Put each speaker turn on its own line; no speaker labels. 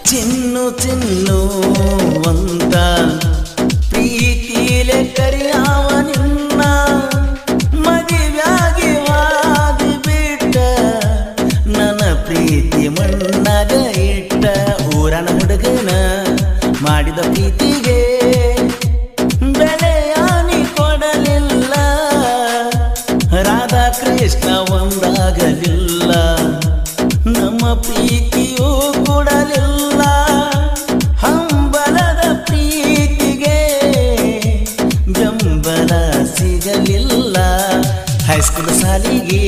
ಚಿನ್ನು ಚಿನ್ನು ಅಂತ ಪ್ರೀತಿಲೆ ಕರಿಯಾವ ನಿನ್ನ ಮದುವ್ಯಾಗಿ ವಾದಿ ಬಿಟ್ಟ ನನ್ನ ಪ್ರೀತಿ ಮಣ್ಣಾಗ ಇಟ್ಟ ಊರನ ಹುಡುಗನ ಮಾಡಿದ ಪ್ರೀತಿಗೆ ಬೆಲೆಯಾನಿ ಕೊಡಲಿಲ್ಲ ರಾಧಾ ಕೃಷ್ಣ ಒಂದಾಗಲಿಲ್ಲ ನಮ್ಮ ಪ್ರೀತಿಯೂ ಕೊಡಲಿಲ್ಲ ಹಂಬಲದ ಪ್ರೀತಿಗೆ ಬೆಂಬಲ ಸಿಗಲಿಲ್ಲ ಹೈಸ್ಕೂಲ್ ಸಾಲಿಗೆ